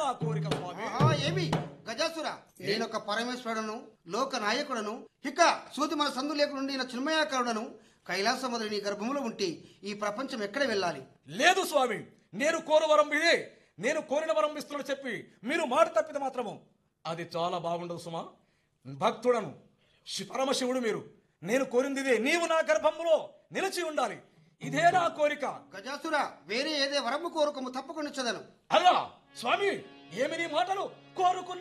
నా కోరిక స్వామి ఆహా, ఏమి గజాసుర నేనొక పరమేశ్వరుడను లోక నాయకుడను ఇక సూతి మన సందు లేకుండా ఈయన చిన్మయాకరుడను కైలాసముద్రి నీ గర్భములో ఉంటే ఈ ప్రపంచం ఎక్కడ వెళ్ళాలి లేదు స్వామి నేను కోరు వరం ఇదే నేను కోరిన వరం ఇస్తున్నట్టు చెప్పి మీరు మాట తప్పితే మాత్రము అది చాలా బాగుండదు సుమా భక్తుడను శి- పరమశివుడు మీరు నేను కోరింది ఇదే నీవు నా గర్భంలో నిలిచి ఉండాలి ఇదే నా కోరిక గజాసుర వేరే ఏదే వరము కోరుకోము తప్పకుండా చదను అలా స్వామి ఏమి నీ మాటలు కోరుకున్న